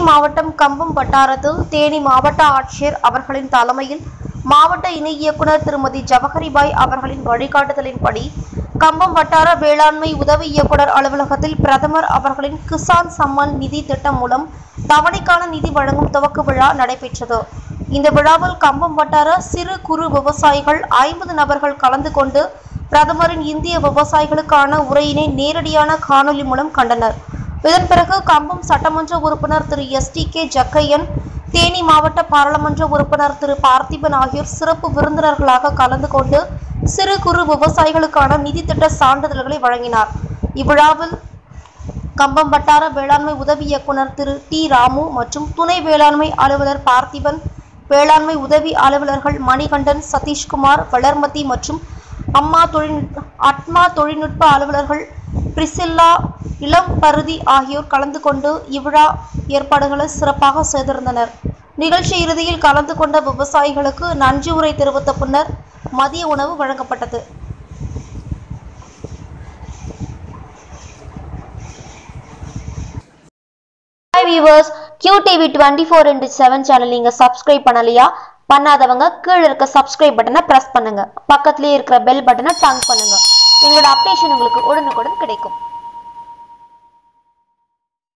மாவட்டம் கம்பம் வட்டாரத்தில் தேனி மாவட்ட ஆட்சியர் அவர்களின் தலைமையில் மாவட்ட இணை இயக்குனர் திருமதி ஜவஹரிபாய் அவர்களின் வழிகாட்டுதலின்படி கம்பம் வட்டார வேளாண்மை உதவி இயக்குனர் அலுவலகத்தில் பிரதமர் அவர்களின் கிசான் சம்மான் நிதி திட்டம் மூலம் தவணைக்கான நிதி வழங்கும் துவக்க விழா நடைபெற்றது இந்த விழாவில் கம்பம் வட்டார சிறு குறு விவசாயிகள் ஐம்பது நபர்கள் கலந்து கொண்டு பிரதமரின் இந்திய விவசாயிகளுக்கான உரையினை நேரடியான காணொலி மூலம் கண்டனர் இதன் பிறகு கம்பம் சட்டமன்ற உறுப்பினர் திரு S T K Jakkaiyan Theni மாவட்ட பாராளுமன்ற உறுப்பினர் திரு பார்த்திபன் ஆகியோர் சிறப்பு விருந்தினர்களாக கலந்து கொண்டு சிறு குறு விவசாயிகளுக்கான நிதி திட்ட சான்றிதழ்களை வழங்கினார் இவ்விழாவில் கம்பம் வட்டார வேளாண்மை உதவி இயக்குனர் திரு டி ராமு மற்றும் துணை வேளாண்மை அலுவலர் பார்த்திபன் வேளாண்மை உதவி அலுவலர்கள் மணிகண்டன் சதீஷ்குமார் வளர்மதி மற்றும் அம்மா தொழில்நுட்ப அட்மா தொழில்நுட்ப அலுவலர்கள் பிரிசில்லா இளம் பருதி ஆகியோர் கலந்து கொண்டு இவ்விழா ஏற்பாடுகளை சிறப்பாக செய்திருந்தனர் நிகழ்ச்சி இறுதியில் கலந்து கொண்ட விவசாயிகளுக்கு நன்றி உரை தெரிவித்த பின்னர் மதிய உணவு வழங்கப்பட்டது hi viewers Q TV twenty four into seven channel நீங்கள் சப்ஸ்கிரைப் பண்ணலையா பண்ணாதவங்க கீழே இருக்க சப்ஸ்கிரைப் பட்டனை ப்ரெஸ் பண்ணுங்க பக்கத்துலேயே இருக்கிற பெல் பட்டனை டங் பண்ணுங்க எங்களோட அப்டேஷன் உங்களுக்கு உடனுக்குடன் கிடைக்கும்